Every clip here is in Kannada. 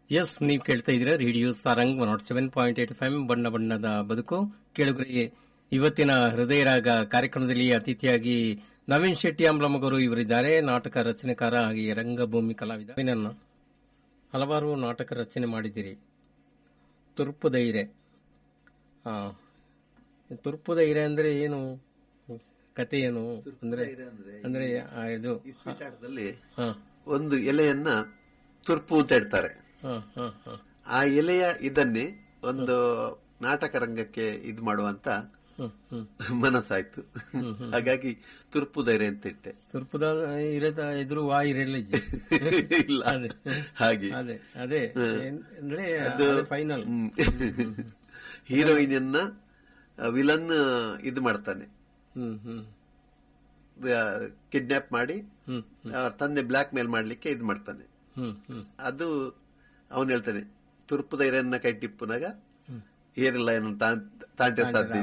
ಎಸ್ ನೀವು ಕೇಳ್ತಾ ಇದ್ದೀರಾ radio Sarang one naught seven point eight five ಬಣ್ಣ ಬಣ್ಣದ ಬದುಕು ಕೇಳುಗರಿಗೆ ಇವತ್ತಿನ ಹೃದಯ ರಾಗ ಕಾರ್ಯಕ್ರಮದಲ್ಲಿ ಅತಿಥಿಯಾಗಿ ನವೀನ್ ಶೆಟ್ಟಿ ಅಂಬ್ಲಮಗರು ಇವರಿದ್ದಾರೆ ನಾಟಕ ರಚನೆಕಾರ ಹಾಗೆ ರಂಗಭೂಮಿ ಕಲಾವಿದ ನವೀನನ್ನ ಹಲವಾರು ನಾಟಕ ರಚನೆ ಮಾಡಿದ್ದೀರಿ ತುರ್ಪು ಧೈರ್ಯ ಆ, ತುರ್ಪು ಧೈರ್ಯ ಅಂದ್ರೆ ಏನು ಕತೆ ಏನು ಅಂದ್ರೆ ಅಂದ್ರೆ ಆ, ಇದು ಈ ಸ್ವೀಟ್ ಆಟದಲ್ಲಿ ಹಾ ಒಂದು ಎಲೆಯನ್ನ ತುರ್ಪು ಅಂತ ಹೇಳ್ತಾರೆ ಹಾ ಹಾ ಹಾ ಆ ಎಲೆಯ ಇದನ್ನೇ ಒಂದು ನಾಟಕ ರಂಗಕ್ಕೆ ಇದು ಮಾಡುವಂತ ಹ್ಮ್ ಹ್ಮ್ ಮನಸ್ಸಾಯ್ತು ಹಾಗಾಗಿ ತುರ್ಪು ಧೈರ್ಯ ಅಂತ ಇಟ್ಟೆ ತುರ್ಪುದ ಇರದ ಎದುರು ವಾ ಇರಲಿಲ್ಲ ಇಲ್ಲ ಅದೇ. ಹಾಗೆ ಅದೇ ಅದೇ ಏನ್- ಅಂದ್ರೆ ಅದು ಫೈನಲ್ ಹೀರೋಯಿನ್ ವಿಲನ್ ಇದು ಮಾಡ್ತಾನೆ ಹ್ಮ್ ಹ್ಮ್ ಕಿಡ್ನಾಪ್ ಮಾಡಿ ಹ್ಮ್ ಅವ್ರ ತಂದೆ ಬ್ಲಾಕ್ ಮೇಲ್ ಮಾಡ್ಲಿಕ್ಕೆ ಇದು ಮಾಡ್ತಾನೆ ಹ್ಮ್ ಹ್ಮ್ ಅದು ಅವನು ಹೇಳ್ತಾನೆ ತುರ್ಪು ಧೈರ್ಯನ್ನ ಕೈ ಟಿಪ್ಪುನಾಗ ಏರಿಲ್ಲ ಏನು ತಾಂಟೆ ಸಾಧ್ಯ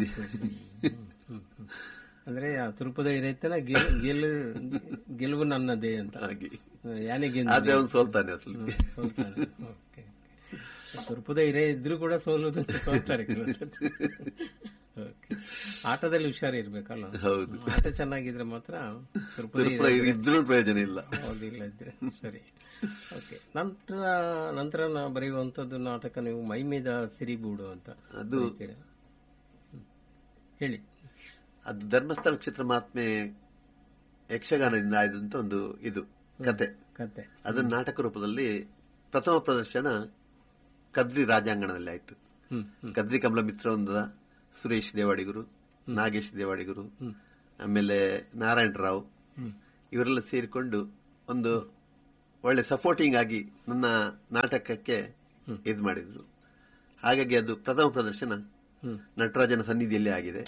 ಅಂದ್ರೆ ಆ ತುರ್ಪುದ ಇರೈತನ ಗೆಲ್ ಗೆಲುವು ನನ್ನದೇ ಅಂತ ಹಾಗೆ ಯಾನೆ ಅದೇ ಅವನು ಸೋಲ್ತಾನೆ ಅಸಲು ಸೋಲ್ತಾನೆ ಓಕೆ ತುರ್ಪುದ ಇರೇ ಇದ್ರು ಕೂಡ ಸೋಲುದು ಸೋಲ್ತಾರೆ ಕೆಲವು ಸತಿ. ಓಕೆ ಆಟದಲ್ಲಿ ಹುಷಾರಿ ಇರ್ಬೇಕಲ್ಲ ಹೌದು ಆಟ ಚೆನ್ನಾಗಿದ್ರೆ ಮಾತ್ರ ತುರ್ಪುದ ತುರ್ಪು ಇದ್ರೂ ಪ್ರಯೋಜನ ಇಲ್ಲ ಹೌದಿಲ್ಲ ಇದ್ರೆ ಸರಿ ಓಕೆ ನಂತರ ನಂತರ ನಾ ಬರೆಯುವಂತದ್ದು ನಾಟಕ ನೀವು ಮೈಮೇದ ಸಿರಿಬೂಡು ಅಂತ ಅದು ಬರೀತೀರಾ? ಹ್ಮ್. ಹೇಳಿ ಅದು ಧರ್ಮಸ್ಥಳ ಕ್ಷೇತ್ರ ಮಹಾತ್ಮೆ ಯಕ್ಷಗಾನದಿಂದ ಆಯ್ದಂತ ಒಂದು ಇದು ಕತೆ ಕತೆ ಅದನ್ನ ನಾಟಕ ರೂಪದಲ್ಲಿ ಪ್ರಥಮ ಪ್ರದರ್ಶನ ಕದ್ರಿ ರಾಜಾಂಗಣದಲ್ಲಿ ಆಯ್ತು ಹ್ಮ್ ಹ್ಮ್ ಕದ್ರಿ ಕಮಲ ಮಿತ್ರವೃಂದದ ಸುರೇಶ್ ದೇವಾಡಿಗರು ನಾಗೇಶ್ ದೇವಾಡಿಗರು ಆಮೇಲೆ ನಾರಾಯಣ ರಾವ್ ಹ್ಮ್ ಇವರೆಲ್ಲ ಸೇರಿಕೊಂಡು ಒಂದು ಒಳ್ಳೆ ಸಪೋರ್ಟಿಂಗ್ ಆಗಿ ನನ್ನ ನಾಟಕಕ್ಕೆ ಇದು ಮಾಡಿದ್ರು ಹಾಗಾಗಿ ಅದು ಪ್ರಥಮ ಪ್ರದರ್ಶನ ಹ್ಮ್. ನಟರಾಜನ ಸನ್ನಿಧಿಯಲ್ಲಿ ಆಗಿದೆ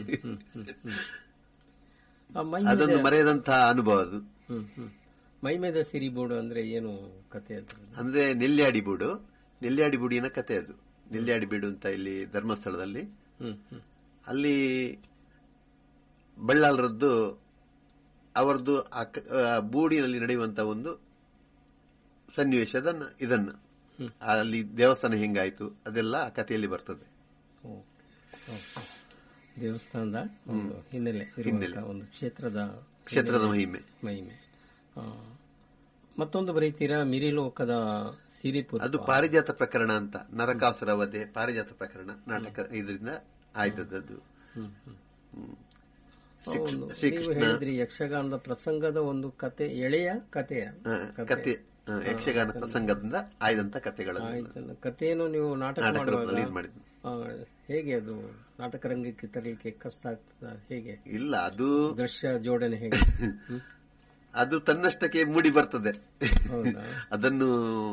ಆ ಮೈ ಅದೊಂದು ಮರೆಯದಂತಹ ಅನುಭವ ಅದು ಹ್ಮ್ ಹ್ಮ್ ಮೈಮೇದ ಸಿರಿಬೂಡು ಅಂದ್ರೆ ಏನು ಕತೆ ಅದು ಅಂದ್ರೆ ನೆಲ್ಯಾಡಿ ಬೀಡು ನೆಲ್ಯಾಡಿ ಬೀಡಿನ ಕತೆ ಅದು ನೆಲ್ಯಾಡಿ ಬೀಡು ಅಂತ ಇಲ್ಲಿ ಧರ್ಮಸ್ಥಳದಲ್ಲಿ ಹ್ಮ್ ಹ್ಮ್ ಅಲ್ಲಿ ಬಳ್ಳಾಲರದ್ದು ಅವರದ್ದು ಆ ಕ- ಆ ಬೂಡಿನಲ್ಲಿ ನಡೆಯುವಂತ ಒಂದು ಸನ್ನಿವೇಶದ ಇದನ್ನ ಅಲ್ಲಿ ದೇವಸ್ಥಾನ ಹೆಂಗಾಯ್ತು ಅದೆಲ್ಲ ಆ ಕಥೆಯಲ್ಲಿ ಬರ್ತದೆ ಓಕೆ ಓಕೆ. ದೇವಸ್ಥಾನದ ಒಂದು ಹಿನ್ನೆಲೆ ಇರುವಂತಹ ಒಂದು ಕ್ಷೇತ್ರದ ಕ್ಷೇತ್ರದ ಮಹಿಮೆ ಮಹಿಮೆ ಆ, ಮತ್ತೊಂದು ಬರೀತೀರಾ ಮಿರಿಲೋಕದ ಸಿರಿಪುರ ಅದು ಪಾರಿಜಾತ ಪ್ರಕರಣ ಅಂತ ನರಕಾಸುರ ವಧೆ ಪಾರಿಜಾತ ಪ್ರಕರಣ ನಾಟಕ ಇದರಿಂದ ಆಯ್ತದ್ದು ಹ್ಮ್ ಹ್ಮ್ ಹ್ಮ್. ಒಂದು ನೀವು ಶ್ರೀಕೃಷ್ಣ ಹೇಳಿದ್ರಿ ಯಕ್ಷಗಾನದ ಪ್ರಸಂಗದ ಒಂದು ಕತೆ ಎಳೆಯ ಕಥೆಯ ಆ, ಕತೆ ಆ, ಯಕ್ಷಗಾನ ಪ್ರಸಂಗದಿಂದ ಆಯ್ದಂತ ಕಥೆಗಳನ್ನು ಆಯ್ತಲ್ಲ ಕಥೆಯನ್ನು ನೀವು ನಾಟಕ ನಾಟಕ ಮಾಡುವಾಗ ರೂಪದಲ್ಲಿ ಇದು ಮಾಡಿದ್ದು ಆ, ಹೇಗೆ ಅದು ನಾಟಕ ರಂಗಕ್ಕೆ ತರಲಿಕ್ಕೆ ಕಷ್ಟ ಆಗ್ತದ ಹೇಗೆ ಇಲ್ಲ ಅದು ದೃಶ್ಯ ಜೋಡಣೆ ಹೇಗೆ ಹ್ಮ್? ಅದು ತನ್ನಷ್ಟಕ್ಕೆ ಮೂಡಿ ಬರ್ತದೆ ಹೌದಾ ಅದನ್ನು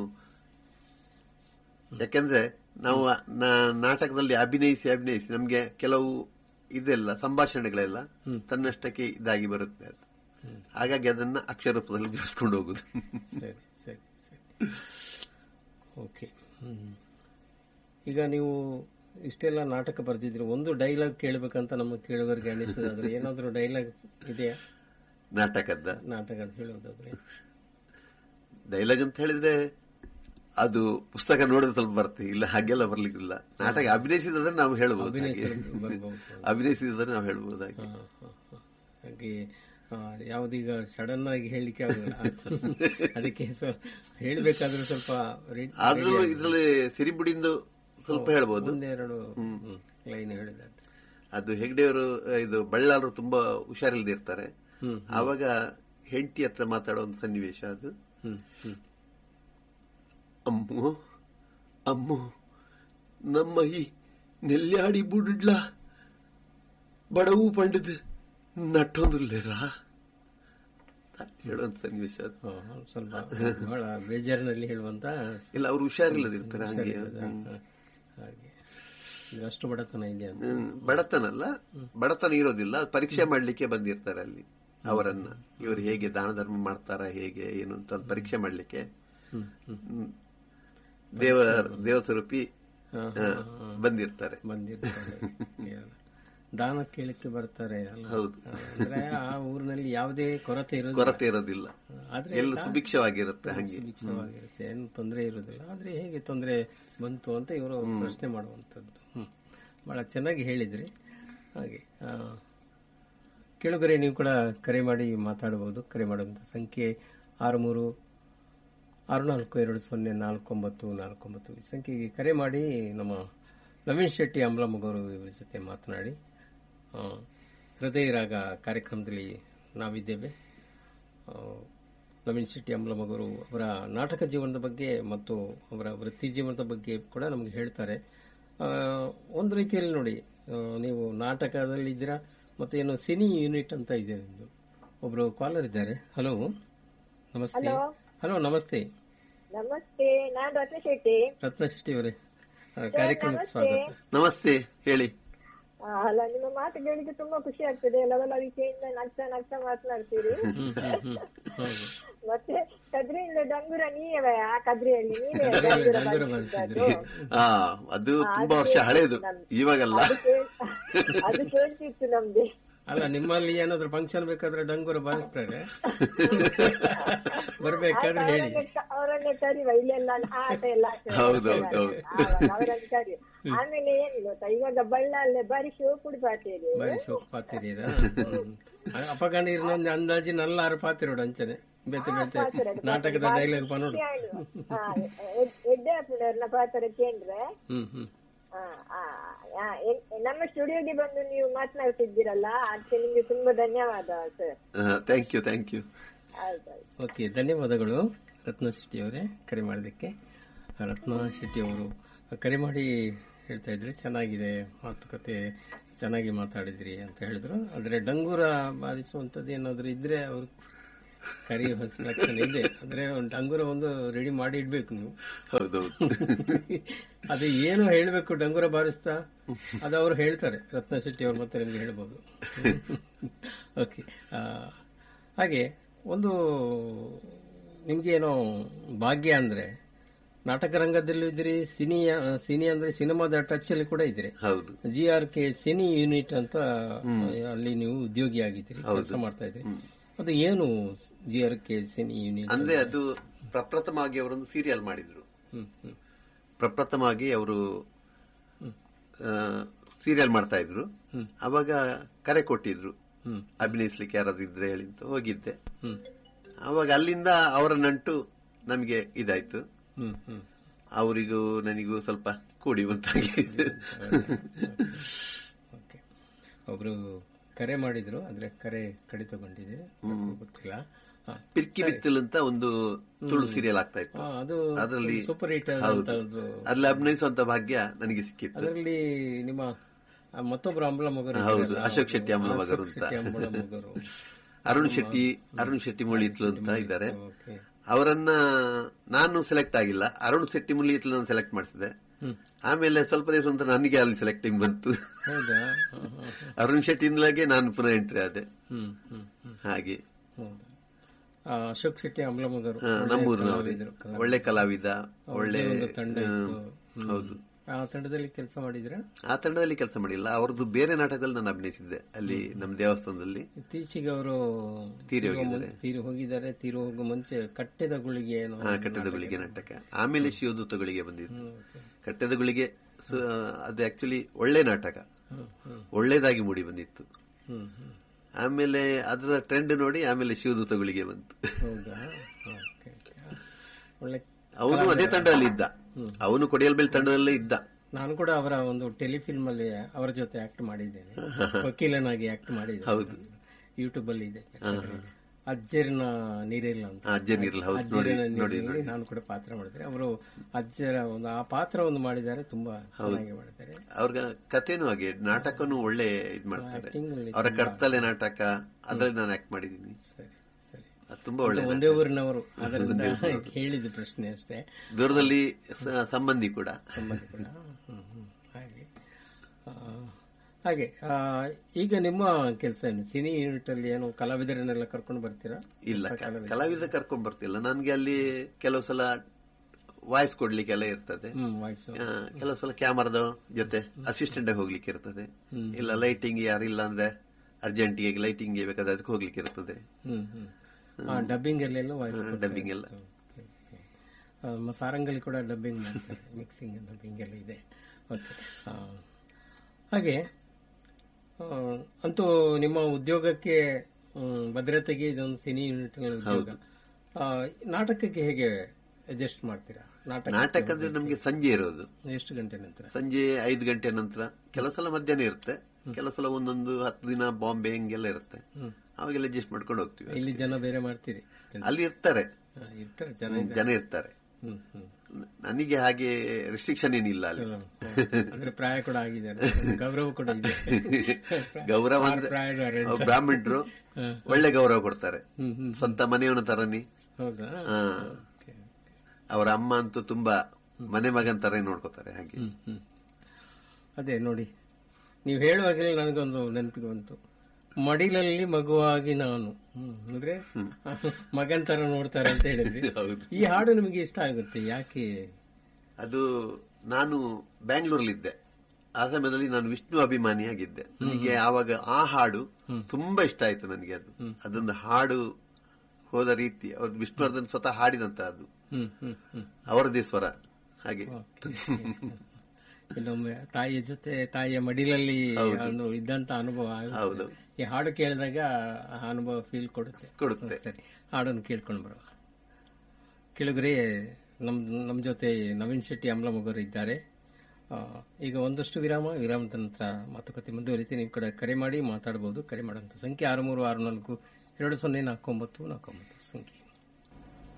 ಯಾಕೆಂದ್ರೆ ನಾವು ಆ ನಾ- ನಾಟಕದಲ್ಲಿ ಅಭಿನಯಿಸಿ ಅಭಿನಯಿಸಿ ನಮ್ಗೆ ಕೆಲವು ಇದೆಲ್ಲ ಸಂಭಾಷಣೆಗಳೆಲ್ಲ ತನ್ನಷ್ಟಕ್ಕೆ ಇದಾಗಿ ಬರುತ್ತೆ ಅದು ಹಾಗಾಗಿ ಅದನ್ನ ಅಕ್ಷರ ರೂಪದಲ್ಲಿ ಜೋಡಿಸ್ಕೊಂಡು ಹೋಗುದು ಸರಿ ಸರಿ ಸರಿ ಓಕೆ ಹ್ಮ್. ಈಗ ನೀವು ಇಷ್ಟೆಲ್ಲ ನಾಟಕ ಬರೆದಿದ್ರಿ ಒಂದು ಡೈಲಾಗ್ ಕೇಳಬೇಕಂತ ನಮ್ಮ ಕೇಳುವರಿಗೆ ಅನಿಸೋದಾದ್ರೆ ಏನಾದ್ರೂ ಡೈಲಾಗ್ ಇದೆಯಾ ನಾಟಕದ ನಾಟಕ ಹೇಳೋದಾದ್ರೆ ಡೈಲಾಗ್ ಅಂತ ಹೇಳಿದ್ರೆ ಅದು ಪುಸ್ತಕ ನೋಡಿದ್ರೆ ಸ್ವಲ್ಪ ಬರುತ್ತೆ ಇಲ್ಲ ಹಾಗೆಲ್ಲ ಬರ್ಲಿಕ್ಕಿಲ್ಲ ನಾಟಕ ಅಭಿನಯಿಸಿದ್ರೆ ನಾವು ಹೇಳ್ಬೋದು ಹಾಗೆ. ಅಭಿನಯಿಸಲು ಬರ್ಬೋದು ಅಭಿನಯಿಸಿದ್ರೆ ನಾವು ಹೇಳ್ಬೋದು ಹಾಗೆ ಹಾ, ಹಾ, ಹಾ. ಹಾಗೆ ಆ, ಯಾವ್ದೀಗ ಸಡನ್ ಆಗಿ ಹೇಳಲಿಕ್ಕೆ ಆಗಲ್ಲ ಅದಕ್ಕೆ ಸ್ವ- ಹೇಳ್ಬೇಕಾದ್ರೆ ಸ್ವಲ್ಪ read- ಆದ್ರೂ ಇದ್ರಲ್ಲಿ ಸಿರಿಬುಡಿಂದ ಸ್ವಲ್ಪ ಹೇಳ್ಬೋದು ಒಂದೆರಡು ಲೈನ್ ಹೇಳಿದ ಅದು ಹೆಗ್ಡೆಯವರು ಇದು ಬಳ್ಳಾರರು ತುಂಬಾ ಹುಷಾರಿಲ್ಲದೆ ಇರ್ತಾರೆ ಹ್ಮ್. ಆವಾಗ ಹೆಂಡತಿ ಹತ್ರ ಮಾತಾಡೋ ಒಂದು ಸನ್ನಿವೇಶ ಅದು ಹ್ಮ್ ಹ್ಮ್ ಅಮ್ಮು ಅಮ್ಮು ನಮ್ಮ ಈ ನೆಲ್ಯಾಡಿ ಬುಡ್ಲ ಬಡವು ಪಂಡಿದ್ ನಟ್ಟೊಂದಿಲ್ಲೇರಾ ಹೇಳುವಂತ ಸನ್ನಿವೇಶ ಅದು ಹಾ, ಸ್ವಲ್ಪ ಬಹಳ ಬೇಜಾರಿನಲ್ಲಿ ಹೇಳುವಂತ ಇಲ್ಲ ಅವ್ರು ಹುಷಾರಿಲ್ಲದಿರ್ತಾರೆ ಹಂಗೆ ಹಾ, ಹಾಗೆ ಅಂದ್ರೆ ಅಷ್ಟು ಬಡತನ ಇದೆ ಅಂತ ಹ್ಮ್, ಬಡತನ ಅಲ್ಲ ಬಡತನ ಇರೋದಿಲ್ಲ ಅದು ಪರೀಕ್ಷೆ ಮಾಡ್ಲಿಕ್ಕೆ ಬಂದಿರ್ತಾರೆ ಅಲ್ಲಿ ಅವರನ್ನ ಇವರು ಹೇಗೆ ದಾನ ಧರ್ಮ ಮಾಡ್ತಾರ ಹೇಗೆ ಏನು ಅಂತ ಒಂದು ಪರೀಕ್ಷೆ ಮಾಡ್ಲಿಕ್ಕೆ ಹ್ಮ್ ಹ್ಮ್ ಹ್ಮ್, ದೇವ ದೇವಸ್ವರೂಪಿ ಹಾ, ಆ, ಬಂದಿರ್ತಾರೆ ಬಂದಿರ್ತಾರೆ ಕೇರಳ. ದಾನ ಕೇಳಕ್ಕೆ ಬರ್ತಾರೆ ಅಲ್ಲ ಹೌದು ಅಂದ್ರೆ ಆ ಊರಿನಲ್ಲಿ ಯಾವುದೇ ಕೊರತೆ ಇರೋದಿಲ್ಲ ಕೊರತೆ ಇರೋದಿಲ್ಲ ಆದ್ರೆ ಎಲ್ಲ ಸುಭಿಕ್ಷವಾಗಿರುತ್ತೆ ಹಂಗೆ ಸುಭಿಕ್ಷವಾಗಿರುತ್ತೆ ಏನು ತೊಂದರೆ ಇರೋದಿಲ್ಲ ಆದ್ರೆ ಹೇಗೆ ತೊಂದರೆ ಬಂತು ಅಂತ ಇವರು ಪ್ರಶ್ನೆ ಮಾಡುವಂತದ್ದು ಹ್ಮ್ ಬಹಳ ಚೆನ್ನಾಗಿ ಹೇಳಿದ್ರಿ ಹಾಗೆ ಆ, ಕೇಳುಗರೆ ನೀವು ಕೂಡ ಕರೆ ಮಾಡಿ ಮಾತಾಡಬಹುದು ಕರೆ ಮಾಡುವಂತ ಸಂಖ್ಯೆ ಆರು ಮೂರು ಆರು ನಾಲ್ಕು ಎರಡು ಸೊನ್ನೆ ನಾಲ್ಕು ಒಂಬತ್ತು ನಾಲ್ಕು ಒಂಬತ್ತು ಈ ಸಂಖ್ಯೆಗೆ ಕರೆ ಮಾಡಿ ನಮ್ಮ ನವೀನ್ ಶೆಟ್ಟಿ ಅಂಬ್ಲಮ್ಮಗವರು ಇವರ ಜೊತೆ ಮಾತನಾಡಿ ಆ, ಹೃದಯ ರಾಗ ಕಾರ್ಯಕ್ರಮದಲ್ಲಿ ನಾವಿದ್ದೇವೆ ಆ, ನವೀನ್ ಶೆಟ್ಟಿ ಅಂಬ್ಲಮ್ಮಗವರು ಅವರ ನಾಟಕ ಜೀವನದ ಬಗ್ಗೆ ಮತ್ತು ಅವರ ವೃತ್ತಿ ಜೀವನದ ಬಗ್ಗೆ ಕೂಡ ನಮಗೆ ಹೇಳ್ತಾರೆ ಆ, ಒಂದು ರೀತಿಯಲ್ಲಿ ನೋಡಿ ಆ, ನೀವು ನಾಟಕದಲ್ಲಿ ಇದ್ದೀರಾ ಮತ್ತೆ ಏನು ಸಿನಿ ಯೂನಿಟ್ ಅಂತ ಇದೆ ನಿಮ್ದು ಒಬ್ರು ಕಾಲರ್ ಇದ್ದಾರೆ ಹಲೋ ನಮಸ್ತೆ ಹಲೋ ನಮಸ್ತೆ ನಮಸ್ತೆ ನಾನ್ ರತ್ನ ಶೆಟ್ಟಿ ರತ್ನ ಶೆಟ್ಟಿ ಅವರೇ ಆ, ಕಾರ್ಯಕ್ರಮಕ್ಕೆ ಸ್ವಾಗತ ನಮಸ್ತೆ ಹೇಳಿ ಆ, ಅಲ್ಲ ನಿಮ್ಮ ಮಾತು ಕೇಳಿಕ್ಕೆ ತುಂಬಾ ಖುಷಿ ಆಗ್ತದೆ ಲವಲವಿಕೆಯಿಂದ ನಗ್ತಾ ನಗ್ತಾ ಮಾತನಾಡ್ತೀರಿ ಹ್ಮ್ ಹ್ಮ್ ಹ್ಮ್ ಹೌದು ಮತ್ತೆ ಕದ್ರಿಯಿಂದ ಡಂಗುರ ನೀವೇ ಆ ಕದ್ರಿಯಲ್ಲಿ ನೀವೇ ಡಂಗುರ- ಡಂಗುರ ಡಂಗುರ ಬಾರಿಸಿದ್ದದ್ದು? ಬಾರಿಸಿದ್ರಿ. ಆ ಅದು ತುಂಬಾ ವರ್ಷ ಹಳೇದು ಇವಾಗಲ್ಲ ಅದು ಕೇಳ್- ಅದು ಕೇಳ್ತಿತ್ತು ನಮ್ಗೆ ಅಲ್ಲ ನಿಮ್ಮಲ್ಲಿ ಏನಾದ್ರು ಫಂಕ್ಷನ್ ಬೇಕಾದ್ರೆ ಡಂಗೂರ ಬಾರಿಸ್ತಾರೆ ಬರ್ಬೇಕಾದ್ರೆ ಹೇಳಿ ಅವರನ್ನೇ ಕ- ಅವರನ್ನೇ ಕರಿವ ಇಲ್ಲೆಲ್ಲ ಆಟ ಎಲ್ಲ ಆಗ್ತದೆ. ಹೌದು, ಹೌದು, ಹೌದು. ಆವಾಗ ಅವರನ್ನು ಕರಿ ಆಮೇಲೆ ಏನು ಗೊತ್ತಾ ಇವಾಗ ಬಳ್ಳಾಲೆ ಬಾರಿ ಶೋ ಕುಡಿಪಾತಿದೆ ಬಾರಿ ಸೋಕ್ ಪಾತಿದ್ದೀರಾ ಅಪಗಂಡ ಇರೋದು ಅಂದಾಜಿ ನಲ್ಲಾರು ಪಾತಿರೋಡು ಅಂಚನೆ ಬೇತೆ ಬೇತೆ ನಾಟಕದ ಡೈಲಾಗ್ ಪನೋಡು ಎಡ್ಡೆ ಹಾಪಿನವ್ರನ್ನ ಪಾತ್ರ ಕೇಂದ್ರೆ ಹ್ಮ್ ಹ್ಮ್ ಆ, ಆ, ಆ, ಎನ್- ನಮ್ಮ ಸ್ಟುಡಿಯೋಗೆ ಬಂದು ನೀವು ಮಾತನಾಡ್ತಿದ್ದೀರಲ್ಲ ಅದಕ್ಕೆ ನಿಮ್ಗೆ ತುಂಬಾ ಧನ್ಯವಾದ sir thank you thank you ಆಯ್ತಾಯ್ತು ಓಕೆ ಧನ್ಯವಾದಗಳು ರತ್ನ ಶೆಟ್ಟಿ ಅವರೇ ಕರೆ ಮಾಡೋದಕ್ಕೆ ರತ್ನ ಶೆಟ್ಟಿ ಅವರು ಕರೆ ಮಾಡಿ ಹೇಳ್ತಾ ಇದ್ರಿ ಚೆನ್ನಾಗಿದೆ ಮಾತುಕತೆ ಚೆನ್ನಾಗಿ ಮಾತಾಡಿದ್ರಿ ಅಂತ ಹೇಳಿದ್ರು ಆದ್ರೆ ಡಂಗೂರ ಬಾರಿಸುವಂತದ್ದು ಏನಾದ್ರು ಇದ್ರೆ ಅವ್ರು ಕರಿ ಹೊಸ ಲಕ್ಷಣ ಇದೆ ಅಂದ್ರೆ ಒಂದು ಡಂಗೂರ ಒಂದು ರೆಡಿ ಮಾಡಿ ಇಡ್ಬೇಕು ನೀವು ಹೌದೌದು ಅದು ಏನು ಹೇಳ್ಬೇಕು ಡಂಗೂರ ಬಾರಿಸ್ತಾ ಅದು ಅವರು ಹೇಳ್ತಾರೆ ರತ್ನ ಶೆಟ್ಟಿ ಅವರು ಮತ್ತೆ ನಿಮ್ಗೆ ಹೇಳ್ಬೋದು ಓಕೆ ಹಾಗೆ ಒಂದು ನಿಮ್ಗೆ ಏನೋ ಭಾಗ್ಯ ಅಂದ್ರೆ ನಾಟಕ ರಂಗದಲ್ಲೂ ಇದ್ರಿ ಸಿನಿ ಸಿನಿ ಅಂದ್ರೆ ಸಿನಿಮಾದ ಟಚ್ ಅಲ್ಲಿ ಕೂಡ ಇದ್ರಿ ಹೌದು G R K cine unit ಅಂತ ಅಲ್ಲಿ ನೀವು ಉದ್ಯೋಗಿ ಆಗಿದ್ದೀರಿ ಕೆಲಸ ಮಾಡ್ತಾ ಇದ್ರಿ ಅದು ಏನು G R K cine unit ಅಂದ್ರೆ ಅದು ಪ್ರಪ್ರಥಮವಾಗಿ ಅವರೊಂದು ಸೀರಿಯಲ್ ಮಾಡಿದ್ರು ಹ್ಮ್ ಹ್ಮ್ ಪ್ರಪ್ರಥಮವಾಗಿ ಅವರು ಸೀರಿಯಲ್ ಮಾಡ್ತಾ ಇದ್ರು ಅವಾಗ ಕರೆ ಕೊಟ್ಟಿದ್ರು ಹ್ಮ್ ಅಭಿನಯಿಸ್ಲಿಕ್ಕೆ ಯಾರಾದ್ರೂ ಇದ್ರೆ ಹೇಳಿ ಅಂತ ಹೋಗಿದ್ದೆ ಹ್ಮ್ ಅವಾಗ ಅಲ್ಲಿಂದ ಅವರ ನಂಟು ನಮಗೆ ಇದಾಯ್ತು ಹ್ಮ್ ಹ್ಮ್ ಅವರಿಗೂ ನನಗೂ ಸ್ವಲ್ಪ ಕೂಡಿ ಬಂತಾಗಿ ಓಕೆ ಒಬ್ರು ಕರೆ ಮಾಡಿದ್ರು ಆದ್ರೆ ಕರೆ ಕಡಿತಗೊಂಡಿದೆ ಗೊತ್ತಿಲ್ಲ ಹಾ. ಪಿರ್ಕಿ ಬಿತ್ತಲ್ ಅಂತ ಒಂದು ತುಳು ಸೀರಿಯಲ್ ಆಗ್ತಾ ಇತ್ತು ಹಾ, ಅದು ಅದರಲ್ಲಿ ಸೂಪರ್ ಹಿಟ್ ಹೌದು ಒಂದು ಅದ್ರಲ್ಲಿ ಅಭಿನಯಿಸುವಂತ ಭಾಗ್ಯ ನನಗೆ ಸಿಕ್ಕಿತ್ತು ಅದರಲ್ಲಿ ನಿಮ್ಮ ಆ ಮತ್ತೊಬ್ರು ಅಂಬಳ ಮಗರು ಹೌದು, ಇದ್ರಲ್ಲ, ಅಶೋಕ್ ಶೆಟ್ಟಿ ಅಂಬಳ ಅಶೋಕ್ ಮಗರು ಅಂತ. ಶೆಟ್ಟಿ ಅಂಬಳ ಮಗರು ಅರುಣ್ ಶೆಟ್ಟಿ ಅರುಣ್ ಶೆಟ್ಟಿ ಮುಳಿತ್ಲು ಅಂತ ಇದ್ದಾರೆ ಓಕೆ ಅವರನ್ನ ನಾನು ಸೆಲೆಕ್ಟ್ ಆಗಿಲ್ಲ ಅರುಣ್ ಶೆಟ್ಟಿ ಮುಳಿತ್ಲು ನಾನು ಸೆಲೆಕ್ಟ್ ಮಾಡಿಸಿದೆ ಹ್ಮ್ ಆಮೇಲೆ ಸ್ವಲ್ಪ ದಿವಸ ನಂತರ ನನಗೆ ಅಲ್ಲಿ ಸೆಲೆಕ್ಟಿಂಗ್ ಬಂತು ಹೌದಾ ಹಾ, ಹಾ, ಹಾ. ಅರುಣ್ ಶೆಟ್ಟಿಯಿಂದಲಾಗೆ ನಾನು ಪುನಃ ಎಂಟ್ರಿ ಆದೆ ಹ್ಮ್ ಹ್ಮ್ ಹ್ಮ್ ಹಾಗೆ ಹೌದು ಆ, ಅಶೋಕ್ ಶೆಟ್ಟಿ ಅಂಬಳ ಮಗರು ಹಾ, ನಮ್ಮೂರಿನವರು ಒಳ್ಳೆ ಕಲಾವಿದ ಒಳ್ಳೆ ಒಂದು ತಂಡ ಇತ್ತು ಹ್ಮ್, ಹೌದು ಆ ತಂಡದಲ್ಲಿ ಕೆಲಸ ಮಾಡಿದ್ರ ಆ ತಂಡದಲ್ಲಿ ಕೆಲಸ ಮಾಡಿಲ್ಲ ಅವ್ರದ್ದು ಬೇರೆ ನಾಟಕದಲ್ಲಿ ನಾನು ಅಭಿನಯಿಸಿದ್ದೆ ಅಲ್ಲಿ ನಮ್ಮ ದೇವಸ್ಥಾನದಲ್ಲಿ ಇತ್ತೀಚೆಗೆ ಅವರು ತೀರಿ ಹೋಗಿದ್ದಾರೆ ತೀರು ಹೋಗಿದ್ದಾರೆ ತೀರು ಹೋಗೋ ಮುಂಚೆ ಕಟ್ಟೆದ ಗುಳಿಗೆ ಏನೋ ಹಾ ಕಟ್ಟದ ಗುಳಿಗೆ ನಾಟಕ ಆಮೇಲೆ ಶಿವದೂತಗಳಿಗೆ ಬಂದಿದ್ದು ಕಟ್ಟದ ಗುಳಿಗೆ ಸ- ಅದು ಆಕ್ಚುಲಿ ಒಳ್ಳೆ ನಾಟಕ ಹ್ಮ್ ಹ್ಮ್ ಒಳ್ಳೇದಾಗಿ ಮೂಡಿ ಬಂದಿತ್ತು ಹ್ಮ್ ಹ್ಮ್ ಆಮೇಲೆ ಅದರ ಟ್ರೆಂಡ್ ನೋಡಿ ಆಮೇಲೆ ಶಿವದೂತಗಳಿಗೆ ಬಂತು ಹೌದಾ ಓಕೆ ಒಳ್ಳೆ ಅವನು ಅದೇ ತಂಡದಲ್ಲಿ ಇದ್ದ ಅವನು ಕೊಡಿಯಲ್ಬೆಲ್ ತಂಡದಲ್ಲೇ ಇದ್ದ ನಾನು ಕೂಡ ಅವರ ಒಂದು ಟೆಲಿಫಿಲ್ಮ್ ಅಲ್ಲಿ ಅವರ ಜೊತೆ ಆಕ್ಟ್ ಮಾಡಿದ್ದೇನೆ ವಕೀಲನಾಗಿ ಆಕ್ಟ್ ಮಾಡಿದ್ದೇನೆ ಹೌದು. ಯೂಟ್ಯೂಬ್ ಅಲ್ಲಿ ಇದೆ ಅಜ್ಜರಿನ ನೀರಿಲ್ಲ ಅಂತ ಅಜ್ಜನಿರಲ್ಲ ಹೌದು ನೋಡಿ ಅಜ್ಜರಿನ ನೋಡಿ ನೀರಿನಲ್ಲಿ ನಾನು ಕೂಡ ಪಾತ್ರ ಮಾಡಿದ್ರೆ ಅವರು ಅಜ್ಜರ ಒಂದು ಆ ಪಾತ್ರ ಒಂದು ಮಾಡಿದ್ದಾರೆ ತುಂಬಾ ಚೆನ್ನಾಗಿ ಮಾಡಿದ್ದಾರೆ ಅವ್ರ ಕಥೆನೂ ಹಾಗೆ ನಾಟಕನು ಒಳ್ಳೆ ಇದ್ ಮಾಡ್ತಾರೆ Acting ಅಲ್ಲಿ ಅವರ ಕರ್ತಲೆ ನಾಟಕ ಅದ್ರಲ್ಲಿ ನಾನು ಆಕ್ಟ್ ಮಾಡಿದ್ದೀನಿ ಸರಿ ಸರಿ ಅದು ತುಂಬಾ ಒಳ್ಳೆ ಒಂದೇ ಊರಿನವರು ಅದರಿಂದ ಹೇಳಿದ ಪ್ರಶ್ನೆ ಅಷ್ಟೇ ದೂರದಲ್ಲಿ ಸ- ಸಂಬಂಧಿ ಕೂಡ ಸಂಬಂಧ ಕೂಡ ಹ್ಮ್, ಹ್ಮ್. ಹಾಗೆ ಆ, ಹಾಗೆ ಆ, ಈಗ ನಿಮ್ಮ ಕೆಲಸ ಏನು ಸಿನಿ ಯೂನಿಟ್ ಅಲ್ಲಿ ಏನು ಕಲಾವಿದರನ್ನೆಲ್ಲ ಕರ್ಕೊಂಡು ಬರ್ತೀರಾ ಇಲ್ಲ ಕಲಾವಿದ ಕರ್ಕೊಂಡ್ ಬರ್ತಿಲ್ಲ ನನ್ಗೆ ಅಲ್ಲಿ ಕೆಲವು ಸಲ ವಾಯ್ಸ್ ಕೊಡ್ಲಿಕ್ಕೆಲ್ಲ ಇರ್ತದೆ ಹ್ಮ್ ವಾಯ್ಸ್ ಆ, ಕೆಲವು ಸಲ ಕ್ಯಾಮರಾದ ಜೊತೆ ಅಸಿಸ್ಟೆಂಟ್ ಹೋಗ್ಲಿಕ್ಕೆ ಇರ್ತದೆ ಇಲ್ಲ ಲೈಟಿಂಗ್ ಯಾರಿಲ್ಲ ಅಂದ್ರೆ ಅರ್ಜೆಂಟಿಗೆ ಲೈಟಿಂಗ್ ಬೇಕಾದ್ರೆ ಅದಕ್ಕೆ ಹೋಗ್ಲಿಕ್ಕೆ ಇರ್ತದೆ ಹ್ಮ್ ಹ್ಮ್ ಡಬ್ಬಿಂಗ್ ಅಲ್ಲೆಲ್ಲ ವಾಯ್ಸ್ ಡಬ್ಬಿಂಗ್ ಎಲ್ಲ ಸಾರಂಗಲ್ಲಿ ಕೂಡ ಡಬ್ಬಿಂಗ್ ಮಾಡ್ತಾರೆ ಮಿಕ್ಸಿಂಗ್ ಡಬ್ಬಿಂಗ್ ಎಲ್ಲ ಇದೆ ಓಕೆ ಹಾಗೆ ಆ, ಅಂತೂ ನಿಮ್ಮ ಉದ್ಯೋಗಕ್ಕೆ ಹ್ಮ್, ಭದ್ರತೆಗೆ ಇದೊಂದು ಸಿನಿ ಯೂನಿಟ್ ಉದ್ಯೋಗ ಆ, ನಾಟಕಕ್ಕೆ ಹೇಗೆ ಅಡ್ಜಸ್ಟ್ ಮಾಡ್ತೀರಾ ನಾಟಕ ನಾಟಕ ಅಂದ್ರೆ ನಮ್ಗೆ ಸಂಜೆ ಇರೋದು ಎಷ್ಟು ಗಂಟೆ ನಂತರ ಸಂಜೆ ಐದು ಗಂಟೆ ನಂತರ ಕೆಲವು ಸಲ ಮಧ್ಯಾಹ್ನ ಇರುತ್ತೆ ಕೆಲವು ಸಲ ಒಂದೊಂದು ಹತ್ತು ದಿನ ಬಾಂಬೆ ಹಿಂಗೆಲ್ಲ ಇರುತ್ತೆ ಅವಾಗೆಲ್ಲ ಅಡ್ಜಸ್ಟ್ ಮಾಡ್ಕೊಂಡು ಹೋಗ್ತೀವಿ ಇಲ್ಲಿ ಜನ ಬೇರೆ ಮಾಡ್ತೀರಿ ಅಲ್ಲಿ ಇರ್ತಾರೆ ಆ, ಇರ್ತಾರೆ ಜನ ಜನ ಇರ್ತಾರೆ ಹ್ಮ್ ಹ್ಮ್ ನನಗೆ ಹಾಗೆ ರೆಸ್ಟ್ರಿಕ್ಷನ್ ಏನಿಲ್ಲ ಅಲ್ಲಿ ಅಂದ್ರೆ ಪ್ರಾಯ ಕೂಡ ಆಗಿದೆ ಗೌರವ ಕೂಡ ಇದೆ ಗೌರವ ಆರು ಅಂದ್ರೆ ಪ್ರಾಯದವರೆ ಅವ್ರು ಬ್ರಾಹ್ಮಣರು ಒಳ್ಳೆ ಗೌರವ ಕೊಡ್ತಾರೆ ಹ್ಮ್ ಹ್ಮ್ ಸ್ವಂತ ಮನೆಯವನ ತರನಿ ಹೌದಾ ಆ, ಓಕೆ. ಅವರ ಅಮ್ಮ ಅಂತೂ ತುಂಬಾ ಮನೆ ಮಗನ್ ತರ ನೋಡ್ಕೋತಾರೆ ಹಾಗೆ ಹ್ಮ್ ಹ್ಮ್ ಅದೇ ನೋಡಿ ನೀವು ಹೇಳುವಾಗಲೇ ನನಗೊಂದು ನೆನಪಿಗೆ ಬಂತು ಮಡಿಲಲ್ಲಿ ಮಗುವಾಗಿ ನಾನು ಹ್ಮ್ ಅಂದ್ರೆ ಮಗನ್ ತರ ನೋಡ್ತಾರೆ ಅಂತ ಹೇಳಿದ್ರಿ ಹೌದು ಈ ಹಾಡು ನಿಮಗೆ ಇಷ್ಟ ಆಗುತ್ತೆ ಯಾಕೆ ಅದು ನಾನು ಬ್ಯಾಂಗ್ಳೂರಲ್ಲಿದ್ದೆ ಆ ಸಮಯದಲ್ಲಿ ನಾನು ವಿಷ್ಣು ಅಭಿಮಾನಿಯಾಗಿದ್ದೆ ನನಗೆ ಆವಾಗ ಆ ಹಾಡು ತುಂಬಾ ಇಷ್ಟ ಆಯ್ತು ನನಗೆ ಅದು ಅದೊಂದು ಹಾಡು ಹೋದ ರೀತಿ ಅವ್ರು ವಿಷ್ಣುವರ್ಧನ್ ಸ್ವತಃ ಹಾಡಿದಂತ ಅದು ಹ್ಮ್ ಹ್ಮ್ ಹ್ಮ್ ಅವರದೇ ಸ್ವರ ಹಾಗೆ ಇನ್ನೊಮ್ಮೆ ತಾಯಿಯ ಜೊತೆ ತಾಯಿಯ ಮಡಿಲಲ್ಲಿ ಒಂದು ಇದ್ದಂತ ಅನುಭವ ಆಗುತ್ತೆ. ಹೌದು ಈ ಹಾಡು ಕೇಳಿದಾಗ ಆ ಅನುಭವ ಫೀಲ್ ಕೊಡುತ್ತೆ ಕೊಡುತ್ತೆ ಸರಿ ಹಾಡನ್ನು ಕೇಳ್ಕೊಂಡು ಬರುವ ಕೆಳಗರೆ ನಮ್ ನಮ್ ಜೊತೆ ನವೀನ್ ಶೆಟ್ಟಿ ಅಮಲಮಗರು ಇದ್ದಾರೆ ಆ, ಈಗ ಒಂದಷ್ಟು ವಿರಾಮ ವಿರಾಮದ ನಂತರ ಮಾತುಕತೆ ಮುಂದುವರಿತೆ ನೀವು ಕಡೆ ಕರೆ ಮಾಡಿ ಮಾತಾಡಬಹುದು ಕರೆ ಮಾಡುವಂತ ಸಂಖ್ಯೆ ಆರು ಮೂರು ಆರು ನಾಲ್ಕು ಎರಡು ಸೊನ್ನೆ ನಾಲ್ಕು ಒಂಬತ್ತು ನಾಲ್ಕು ಒಂಬತ್ತು ಸಂಖ್ಯೆ